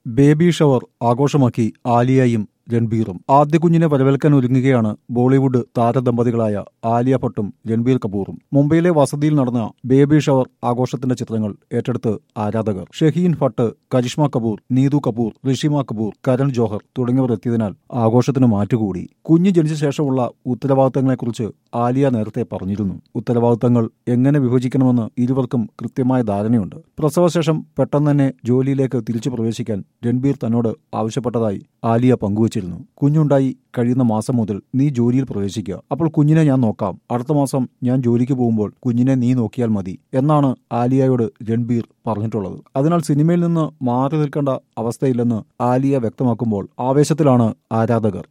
baby shower ആഘോഷമാക്കി ആലിയയും രൺബീറും ആദ്യ കുഞ്ഞിനെ വരവേൽക്കാൻ ഒരുങ്ങുകയാണ് ബോളിവുഡ് താരദമ്പതികളായ ആലിയ ഭട്ടും രൺബീർ കപൂറും മുംബൈയിലെ വസതിയിൽ നടന്ന ബേബി ഷവർ ആഘോഷത്തിന്റെ ചിത്രങ്ങൾ ഏറ്റെടുത്ത് ആരാധകർ ഷഹീൻ ഭട്ട് കരിഷ്മ കപൂർ നീതു കപൂർ ഋഷിമ കപൂർ കരൺ ജോഹർ തുടങ്ങിയവർ എത്തിയതിനാൽ ആഘോഷത്തിന് മാറ്റുകൂടി കുഞ്ഞ് ജനിച്ച ശേഷമുള്ള ഉത്തരവാദിത്തങ്ങളെക്കുറിച്ച് ആലിയ നേരത്തെ പറഞ്ഞിരുന്നു ഉത്തരവാദിത്തങ്ങൾ എങ്ങനെ വിഭജിക്കണമെന്ന് ഇരുവർക്കും കൃത്യമായ ധാരണയുണ്ട് പ്രസവശേഷം പെട്ടെന്ന് തന്നെ ജോലിയിലേക്ക് തിരിച്ചു പ്രവേശിക്കാൻ രൺബീർ തന്നോട് ആവശ്യപ്പെട്ടതായി ആലിയ പങ്കുവച്ചിരുന്നു കുഞ്ഞുണ്ടായി കഴിയുന്ന മാസം മുതൽ നീ ജോലിയിൽ പ്രവേശിക്കുക അപ്പോൾ കുഞ്ഞിനെ ഞാൻ നോക്കാം അടുത്ത മാസം ഞാൻ ജോലിക്ക് പോകുമ്പോൾ കുഞ്ഞിനെ നീ നോക്കിയാൽ മതി എന്നാണ് ആലിയയോട് രൺബീർ പറഞ്ഞിട്ടുള്ളത് അതിനാൽ സിനിമയിൽ നിന്ന് മാറി നിൽക്കേണ്ട അവസ്ഥയില്ലെന്ന് ആലിയ വ്യക്തമാക്കുമ്പോൾ ആവേശത്തിലാണ് ആരാധകർ